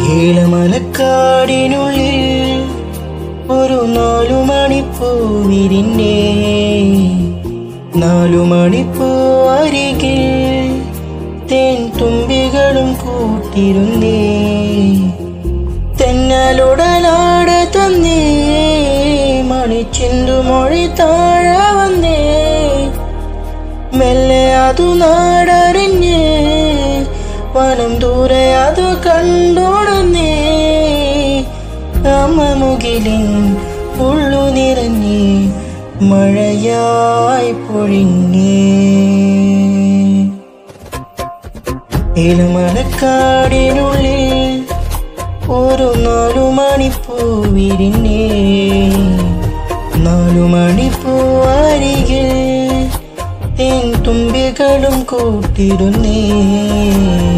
ഏലമലക്കാടിനുള്ളിൽ ഒരു നാലു മണിപ്പൂ വിരിഞ്ഞേ നാലു മണിപ്പൂ അരികിൽ തേൻ തുമ്പികളും കൂട്ടിരുന്നേ തെന്നലുടലാട് തന്നേ മണിച്ചിന്തു മൊഴി താഴ വന്നേ മെല്ലെ അതു നാടറിഞ്ഞ് വനം ദൂരെ അതു കണ്ടോടുന്നേ അമ്മ മുകിലിൻ ഉള്ളു നിറഞ്ഞ് മഴയായി പൊഴിഞ്ഞേ ഇളമലക്കാടിനുള്ളിൽ ഒരു നാലു മണിപ്പൂ വിരിഞ്ഞേ നാലു മണിപ്പൂ അരികിൽ തേൻ തുമ്പികളും കൂട്ടിരുന്നേ